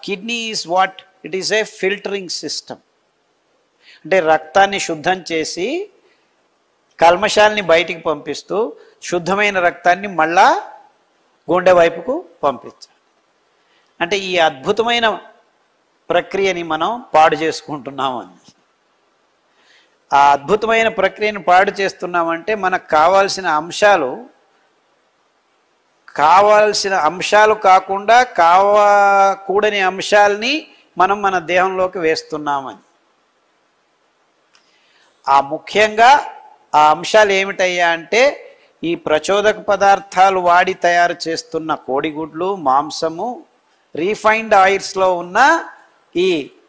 Kidney is what it is a filtering system అంటే రక్తాన్ని శుద్ధం చేసి కల్మషాల్ని బయటికి పంపిస్తూ శుద్ధమైన రక్తాన్ని మళ్ళా గుండె వైపుకు పంపించాలి అంటే ఈ అద్భుతమైన ప్రక్రియని మనం పాడు చేసుకుంటున్నామని ఆ అద్భుతమైన ప్రక్రియను పాడు చేస్తున్నామంటే మనకు కావాల్సిన అంశాలు కావాల్సిన అంశాలు కాకుండా కావకూడని అంశాలని మనం మన దేహంలోకి వేస్తున్నామని ఆ ముఖ్యంగా ఆ అంశాలు ఏమిటయ్యా అంటే ఈ ప్రచోదక పదార్థాలు వాడి తయారు చేస్తున్న కోడిగుడ్లు మాంసము రీఫైన్డ్ ఆయిల్స్లో ఉన్న ఈ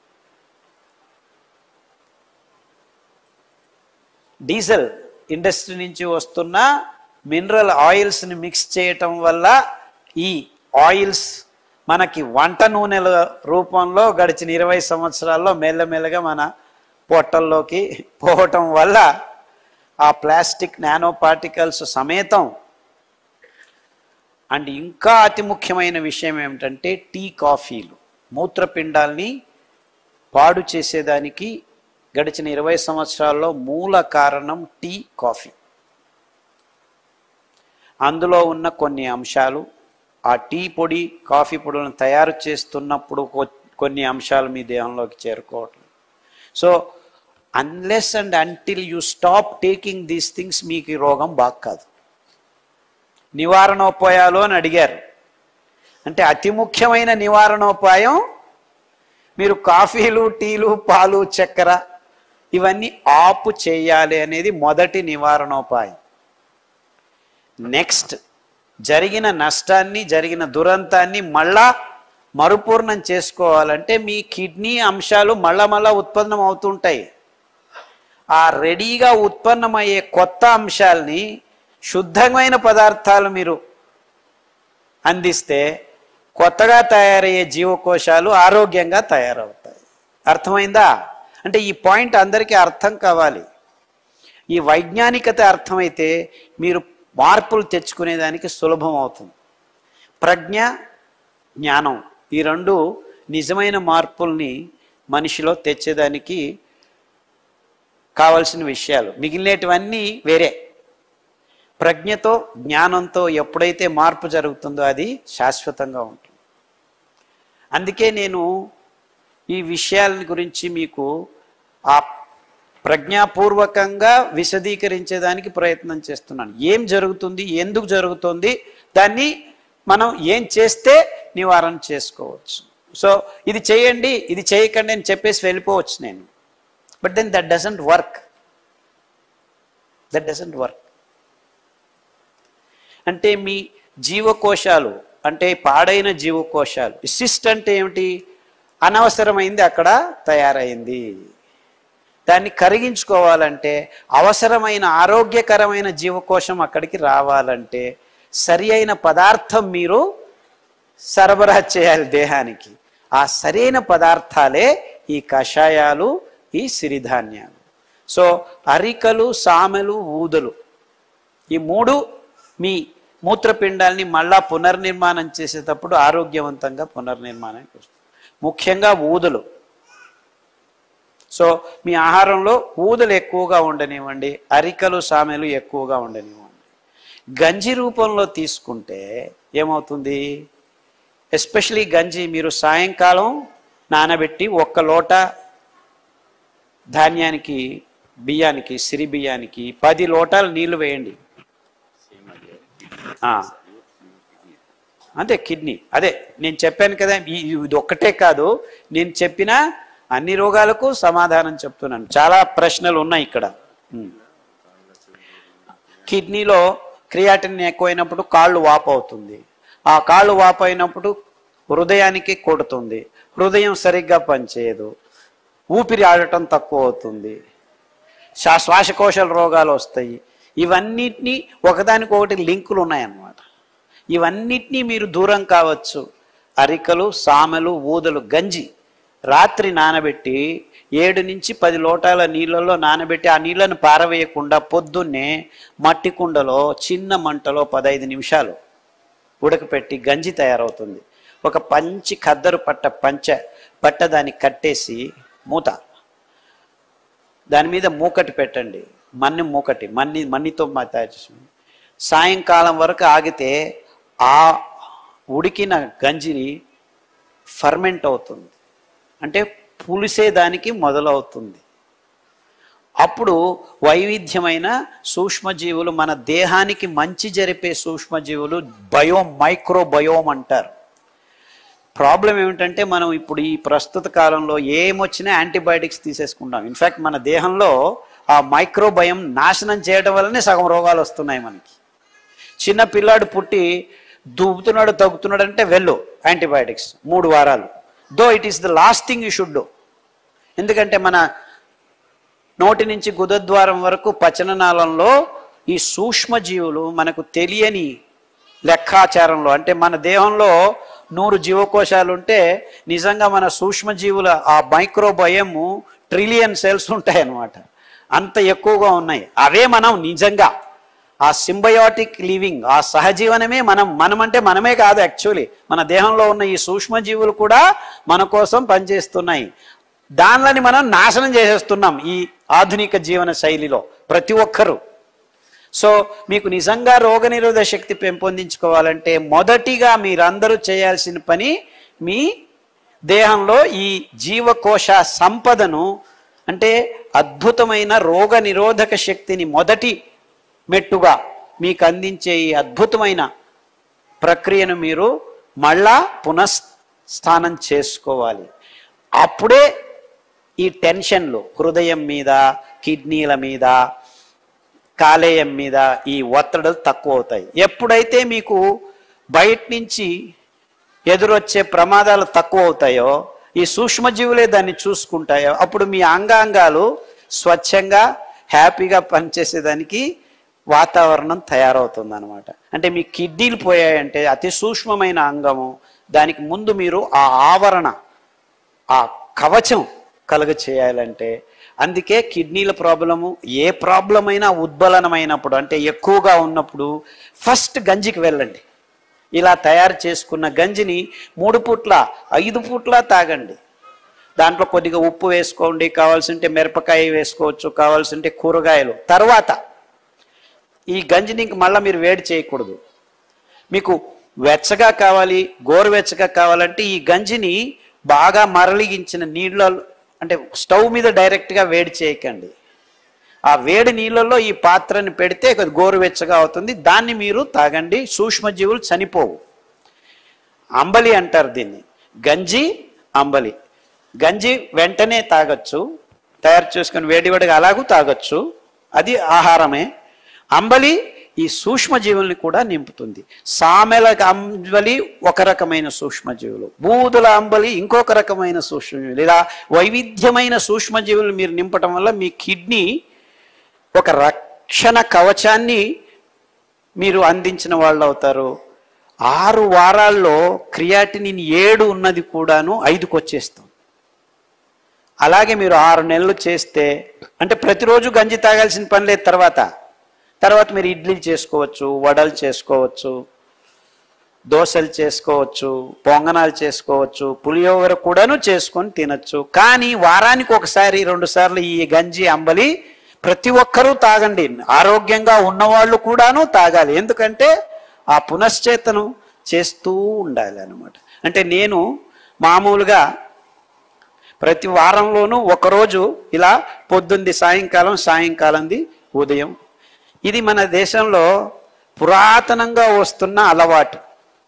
డీజిల్ ఇండస్ట్రీ నుంచి వస్తున్న మినరల్ ఆయిల్స్ని మిక్స్ చేయటం వల్ల ఈ ఆయిల్స్ మనకి వంట నూనెల రూపంలో గడిచిన ఇరవై సంవత్సరాల్లో మెల్లమెల్లగా మన పొట్టల్లోకి పోవటం వల్ల ఆ ప్లాస్టిక్ నానో పార్టికల్స్ సమేతం అండ్ ఇంకా అతి ముఖ్యమైన విషయం ఏమిటంటే టీ కాఫీలు మూత్రపిండాల్ని పాడు చేసేదానికి గడిచిన ఇరవై సంవత్సరాల్లో మూల కారణం టీ కాఫీ అందులో ఉన్న కొన్ని అంశాలు ఆ టీ పొడి కాఫీ పొడులను తయారు చేస్తున్నప్పుడు కొ- కొన్ని అంశాలు మీ దేహంలోకి చేరుకోవట్లేదు so unless and until you stop taking these things మీకు ఈ రోగం బాగా కాదు నివారణోపాయాలు అని అడిగారు అంటే అతి ముఖ్యమైన నివారణోపాయం మీరు కాఫీలు టీలు పాలు చక్కెర ఇవన్నీ ఆపు చేయాలి అనేది మొదటి నివారణోపాయం నెక్స్ట్ జరిగిన నష్టాన్ని జరిగిన దురంతాన్ని మళ్ళా మరుపూర్ణం చేసుకోవాలంటే మీ కిడ్నీ అంశాలు మళ్ళా మళ్ళా ఉత్పన్నం అవుతుంటాయి ఆ రెడీగా ఉత్పన్నమయ్యే కొత్త అంశాలని శుద్ధమైన పదార్థాలు మీరు అందిస్తే కొత్తగా తయారయ్యే జీవకోశాలు ఆరోగ్యంగా తయారవుతాయి అర్థమైందా అంటే ఈ పాయింట్ అందరికీ అర్థం కావాలి ఈ వైజ్ఞానికత అర్థమైతే మీరు మార్పులు తెచ్చుకునేదానికి సులభం అవుతుంది ప్రజ్ఞ జ్ఞానం ఈ రెండు నిజమైన మార్పుల్ని మనిషిలో తెచ్చేదానికి కావలసిన విషయాలు మిగిలినటువన్నీ వేరే ప్రజ్ఞతో జ్ఞానంతో ఎప్పుడైతే మార్పు జరుగుతుందో అది శాశ్వతంగా ఉంటుంది అందుకే నేను ఈ విషయాల గురించి మీకు ఆ ప్రజ్ఞాపూర్వకంగా విశదీకరించేదానికి ప్రయత్నం చేస్తున్నాను ఏం జరుగుతుంది ఎందుకు జరుగుతుంది దాన్ని మనం ఏం చేస్తే నివారణ చేసుకోవచ్చు సో ఇది చేయండి ఇది చేయకండి అని చెప్పేసి వెళ్ళిపోవచ్చు నేను but then that doesn't work that doesn't work అంటే మీ జీవకోశాలు అంటే పాడైన జీవకోశాలు సిస్ట్ అంటే ఏమిటి అనవసరమైంది అక్కడ తయారైంది దాన్ని కరిగించుకోవాలంటే అవసరమైన ఆరోగ్యకరమైన జీవకోశం అక్కడికి రావాలంటే సరి అయిన పదార్థం మీరు సరబరా చేయాలి దేహానికి ఆ సరైన పదార్థాలే ఈ కషాయాలు ఈ సిరిధాన్యాలు సో అరికలు సామెలు ఊదలు ఈ మూడు మీ మూత్రపిండాల్ని మళ్ళా పునర్నిర్మాణం చేసేటప్పుడు ఆరోగ్యవంతంగా పునర్నిర్మాణానికి వస్తుంది ముఖ్యంగా ఊదలు సో మీ ఆహారంలో ఊదలు ఎక్కువగా ఉండనివ్వండి అరికలు సామెలు ఎక్కువగా ఉండనివ్వండి గంజి రూపంలో తీసుకుంటే ఏమవుతుంది ఎస్పెషలీ గంజి మీరు సాయంకాలం నానబెట్టి ఒక్క లోట ధాన్యానికి బియ్యానికి సిరి బియ్యానికి పది లోటాలు నీళ్లు వేయండి ఆ. అంతే కిడ్నీ అదే నేను చెప్పాను కదా ఈ- ఇది ఒక్కటే కాదు నేను చెప్పిన అన్ని రోగాలకు సమాధానం చెప్తున్నాను చాలా ప్రశ్నలు ఉన్నాయి ఇక్కడ ఉమ్. కిడ్నీలో క్రియాటిన్ ఎక్కువైనప్పుడు కాళ్ళు వాపు అవుతుంది ఆ కాళ్ళు వాపు అయినప్పుడు హృదయానికి కొడుతుంది హృదయం సరిగ్గా పనిచేయదు ఊపిరి ఆడటం తక్కువ అవుతుంది శ్వా శ్వాసకోశాల రోగాలు వస్తాయి ఇవన్నిటినీ ఒకదానికొకటి లింకులు ఉన్నాయన్నమాట ఇవన్నిటినీ మీరు దూరం కావచ్చు అరికలు సామెలు ఊదలు గంజి రాత్రి నానబెట్టి ఏడు నుంచి పది లోటాల నీళ్ళల్లో నానబెట్టి ఆ నీళ్ళను పారవేయకుండా పొద్దున్నే మట్టి కుండలో చిన్న మంటలో పదహైదు నిమిషాలు ఉడకపెట్టి గంజి తయారవుతుంది ఒక పంచి ఖద్దరు పట్ట పంచ పట్ట దాన్ని కట్టేసి మూత దాని మీద మూకటి పెట్టండి మన్ని మూకటి మన్ని మన్నితో మా తయారు చేసి సాయంకాలం వరకు ఆగితే ఆ ఉడికిన గంజిని ఫర్మెంట్ అవుతుంది అంటే పులిసేదానికి మొదలవుతుంది అప్పుడు వైవిధ్యమైన సూక్ష్మజీవులు మన దేహానికి మంచి జరిపే సూక్ష్మజీవులు బయోమ్ మైక్రో బయోమ్ అంటారు ప్రాబ్లం ఏమిటంటే మనం ఇప్పుడు ఈ ప్రస్తుత కాలంలో ఏమొచ్చినా యాంటీబయాటిక్స్ తీసేసుకుంటాం ఇన్ఫ్యాక్ట్ మన దేహంలో ఆ మైక్రోబయం నాశనం చేయడం వల్లనే సగం రోగాలు వస్తున్నాయి మనకి చిన్న పిల్లాడు పుట్టి దుబ్బుతున్నాడు తగ్గుతున్నాడు అంటే వెళ్ళు యాంటీబయాటిక్స్ మూడు వారాలు though it is the last thing you should do ఎందుకంటే మన నోటి నుంచి గుదద్వారం వరకు పచననాళంలో ఈ సూక్ష్మజీవులు మనకు తెలియని లెక్కాచారంలో అంటే మన దేహంలో నూరు జీవకోశాలు ఉంటే నిజంగా మన సూక్ష్మజీవుల ఆ మైక్రోబయము ట్రిలియన్ సెల్స్ ఉంటాయి అన్నమాట అంత ఎక్కువగా ఉన్నాయి అవే మనం నిజంగా ఆ సింబయోటిక్ లివింగ్ ఆ సహజీవనమే మనం మనం అంటే మనమే కాదు యాక్చువల్లీ మన దేహంలో ఉన్న ఈ సూక్ష్మజీవులు కూడా మన కోసం పనిచేస్తున్నాయి దానిని మనం నాశనం చేసేస్తున్నాం ఈ ఆధునిక జీవన శైలిలో ప్రతి ఒక్కరూ సో మీకు నిజంగా రోగనిరోధక శక్తి పెంపొందించుకోవాలంటే మొదటిగా మీరందరూ చేయాల్సిన పని మీ దేహంలో ఈ జీవకోశ సంపదను అంటే అద్భుతమైన రోగ నిరోధక శక్తిని మొదటి మెట్టుగా మీకు అందించే ఈ అద్భుతమైన ప్రక్రియను మీరు మళ్ళా పునఃస్థానం చేసుకోవాలి అప్పుడే ఈ టెన్షన్లు హృదయం మీద కిడ్నీల మీద కాలేయం మీద ఈ ఒత్తిడులు తక్కువ అవుతాయి ఎప్పుడైతే మీకు బయట నుంచి ఎదురొచ్చే ప్రమాదాలు తక్కువ అవుతాయో ఈ సూక్ష్మజీవులే దాన్ని చూసుకుంటాయో అప్పుడు మీ అంగాంగాలు స్వచ్ఛంగా హ్యాపీగా పనిచేసేదానికి వాతావరణం తయారవుతుంది అనమాట అంటే మీ కిడ్నీలు పోయాయంటే అతి సూక్ష్మమైన అంగము దానికి ముందు మీరు ఆ ఆవరణ ఆ కవచం కలుగ చేయాలంటే అందుకే కిడ్నీల ప్రాబ్లము ఏ ప్రాబ్లం అయినా ఉద్బలనమైనప్పుడు అంటే ఎక్కువగా ఉన్నప్పుడు ఫస్ట్ గంజికి వెళ్ళండి ఇలా తయారు చేసుకున్న గంజిని మూడు పూట్ల ఐదు పూట్ల తాగండి దాంట్లో కొద్దిగా ఉప్పు వేసుకోండి కావాల్సింటే మిరపకాయ వేసుకోవచ్చు కావాల్సింటే కూరగాయలు తర్వాత ఈ గంజిని ఇంక మళ్ళీ మీరు వేడి చేయకూడదు మీకు వెచ్చగా కావాలి గోరువెచ్చగా కావాలంటే ఈ గంజిని బాగా మరలిగించిన నీళ్ళ అంటే స్టవ్ మీద డైరెక్ట్గా వేడి చేయకండి ఆ వేడి నీళ్ళల్లో ఈ పాత్రని పెడితే కొద్ది గోరువెచ్చగా అవుతుంది దాన్ని మీరు తాగండి సూక్ష్మజీవులు చనిపోవు అంబలి అంటారు దీన్ని గంజి అంబలి గంజి వెంటనే తాగొచ్చు తయారు చేసుకుని వేడివేడిగా అలాగూ తాగొచ్చు అది ఆహారమే అంబలి ఈ సూక్ష్మజీవుల్ని కూడా నింపుతుంది సామెల అంబలి ఒక రకమైన సూక్ష్మజీవులు బూదుల అంబలి ఇంకొక రకమైన సూక్ష్మజీవులు ఇలా వైవిధ్యమైన సూక్ష్మజీవులు మీరు నింపటం వల్ల మీ కిడ్నీ ఒక రక్షణ కవచాన్ని మీరు అందించిన వాళ్ళు అవుతారు ఆరు వారాల్లో క్రియాటినిన్ ఏడు ఉన్నది కూడాను ఐదుకు వచ్చేస్తుంది అలాగే మీరు ఆరు నెలలు చేస్తే అంటే ప్రతిరోజు గంజి తాగాల్సిన పని లేదు తర్వాత తర్వాత మీరు ఇడ్లీలు చేసుకోవచ్చు వడలు చేసుకోవచ్చు దోశలు చేసుకోవచ్చు పొంగనాలు చేసుకోవచ్చు పులియోగర కూడాను చేసుకొని తినచ్చు కానీ వారానికి ఒకసారి రెండు సార్లు ఈ గంజి అంబలి ప్రతి ఒక్కరూ తాగండి ఆరోగ్యంగా ఉన్నవాళ్ళు కూడాను తాగాలి ఎందుకంటే ఆ పునశ్చేతనం చేస్తూ ఉండాలి అనమాట అంటే నేను మామూలుగా ప్రతి వారంలోనూ ఒకరోజు ఇలా పొద్దుంది సాయంకాలం సాయంకాలంది ఉదయం ఇది మన దేశంలో పురాతనంగా వస్తున్న అలవాటు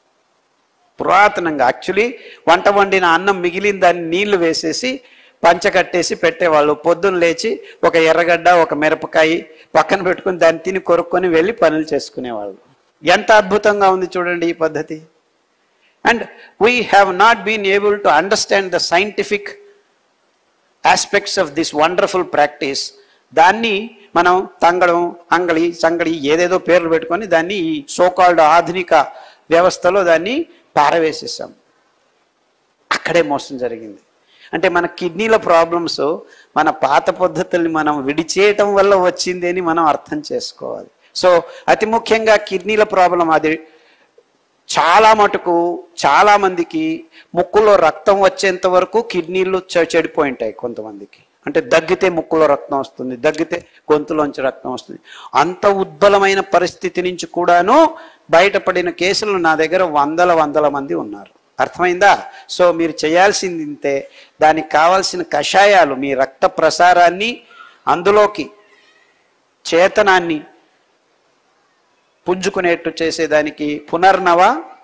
పురాతనంగా యాక్చువల్లీ వంట వండిన అన్నం మిగిలిన దాన్ని నీళ్లు వేసేసి పంచకట్టేసి పెట్టేవాళ్ళు పొద్దున్న లేచి ఒక ఎర్రగడ్డ ఒక మిరపకాయ పక్కన పెట్టుకుని దాన్ని తిని కొరుక్కొని వెళ్ళి పనులు చేసుకునేవాళ్ళు ఎంత అద్భుతంగా ఉంది చూడండి ఈ పద్ధతి and we have not been able to understand the scientific aspects of this wonderful practice దాన్ని మనం తంగడం అంగళి సంగడి ఏదేదో పేర్లు పెట్టుకొని దాన్ని ఈ సోకాల్డ్ ఆధునిక వ్యవస్థలో దాన్ని పారవేసేసాం అక్కడే మోసం జరిగింది అంటే మన కిడ్నీల ప్రాబ్లమ్స్ మన పాత పద్ధతుల్ని మనం విడిచేయటం వల్ల వచ్చింది అని మనం అర్థం చేసుకోవాలి సో అతి ముఖ్యంగా కిడ్నీల ప్రాబ్లం అది చాలా మటుకు చాలా మందికి ముక్కులో రక్తం వచ్చేంత వరకు కిడ్నీలు చె- చెడిపోయి ఉంటాయి కొంతమందికి అంటే దగ్గితే ముక్కులో రక్తం వస్తుంది దగ్గితే గొంతులోంచి రక్తం వస్తుంది అంత ఉద్బలమైన పరిస్థితి నుంచి కూడాను బయటపడిన కేసులు నా దగ్గర వందల వందల మంది ఉన్నారు అర్థమైందా సో మీరు చేయాల్సింది ఇంతే దానికి కావాల్సిన కషాయాలు మీ రక్త ప్రసారాన్ని అందులోకి చేతనాన్ని పుంజుకునేట్టు చేసేదానికి పునర్నవ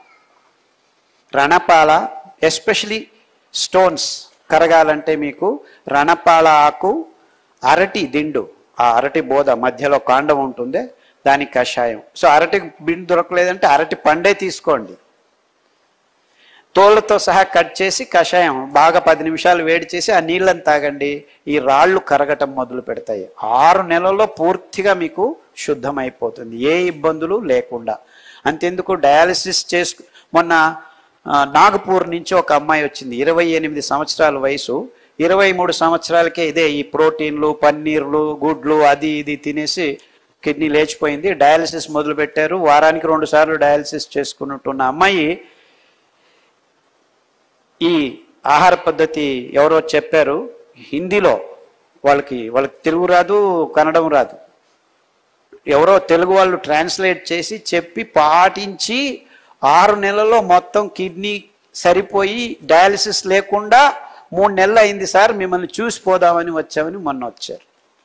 రణపాల ఎస్పెషలీ స్టోన్స్ కరగాలంటే మీకు రణపాల ఆకు అరటి దిండు ఆ అరటి బోధ మధ్యలో కాండం ఉంటుంది దానికి కషాయం సో అరటి బిండు దొరకలేదంటే అరటి పండే తీసుకోండి తోళ్ళతో సహా కట్ చేసి కషాయం బాగా పది నిమిషాలు వేడి చేసి ఆ నీళ్ళని తాగండి ఈ రాళ్ళు కరగటం మొదలు పెడతాయి ఆరు నెలల్లో పూర్తిగా మీకు శుద్ధమైపోతుంది ఏ ఇబ్బందులు లేకుండా అంతెందుకు డయాలసిస్ చేసుకు మొన్న ఆ, నాగపూర్ నుంచి ఒక అమ్మాయి వచ్చింది ఇరవై ఎనిమిది సంవత్సరాల వయసు ఇరవై మూడు సంవత్సరాలకే ఇదే ఈ ప్రోటీన్లు పన్నీర్లు గుడ్లు అది ఇది తినేసి కిడ్నీ లేచిపోయింది డయాలసిస్ మొదలు పెట్టారు వారానికి రెండు సార్లు డయాలసిస్ చేసుకున్నట్టున్న అమ్మాయి ఈ ఆహార పద్ధతి ఎవరో చెప్పారు హిందీలో వాళ్ళకి వాళ్ళకి తెలుగు రాదు కన్నడం రాదు ఎవరో తెలుగు వాళ్ళు ట్రాన్స్లేట్ చేసి చెప్పి పాటించి ఆరు నెలల్లో మొత్తం కిడ్నీ సరిపోయి డయాలసిస్ లేకుండా మూడు నెలలు అయింది సార్ మిమ్మల్ని చూసిపోదామని వచ్చామని మొన్న వచ్చారు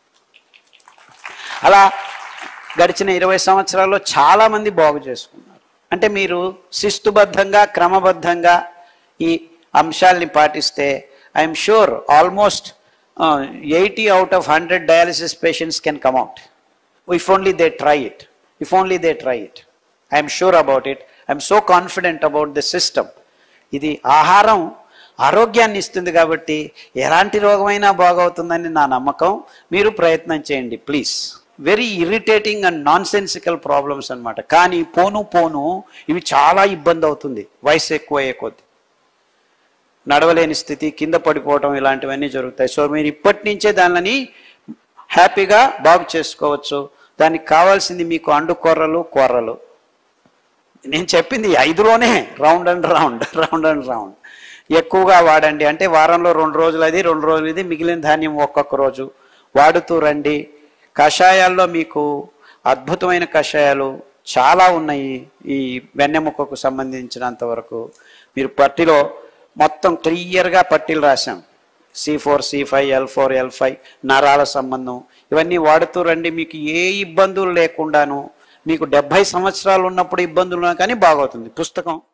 అలా గడిచిన ఇరవై సంవత్సరాల్లో చాలా మంది బాగు చేసుకున్నారు అంటే మీరు శిస్తుబద్ధంగా క్రమబద్ధంగా ఈ అంశాల్ని పాటిస్తే I'm sure almost eighty out of hundred dialysis patients can come out if only they try it if only they try it I'm sure about it I'm so confident about the system ఇది ఆహారం ఆరోగ్యాన్ని ఇస్తుంది కాబట్టి ఎలాంటి రోగమైనా బాగవుతుందని నా నమ్మకం మీరు ప్రయత్నం చేయండి please very irritating and non sensical problems అనమాట కానీ పోను పోను ఇవి చాలా ఇబ్బంది అవుతుంది వయసు ఎక్కువ అయ్యే కొద్ది నడవలేని స్థితి కింద పడిపోవడం ఇలాంటివన్నీ జరుగుతాయి సో మీరు ఇప్పటి నుంచే దానిని హ్యాపీగా బాగు చేసుకోవచ్చు దానికి కావాల్సింది మీకు అండు కొర్రలు కొర్రలు నేను చెప్పింది ఈ ఐదులోనే round and round round and round ఎక్కువగా వాడండి అంటే వారంలో రెండు రోజులు అది రెండు రోజులు ఇది మిగిలిన ధాన్యం ఒక్కొక్క రోజు వాడుతూ రండి కషాయాల్లో మీకు అద్భుతమైన కషాయాలు చాలా ఉన్నాయి ఈ వెన్నెముకకు సంబంధించినంత వరకు మీరు పట్టిలో మొత్తం క్లియర్గా పట్టీలు రాశాం C four C five L four L five నరాల సంబంధం ఇవన్నీ వాడుతూ రండి మీకు ఏ ఇబ్బందులు లేకుండాను మీకు డెబ్భై సంవత్సరాలు ఉన్నప్పుడు ఇబ్బందులు ఉన్నా కానీ బాగవుతుంది పుస్తకం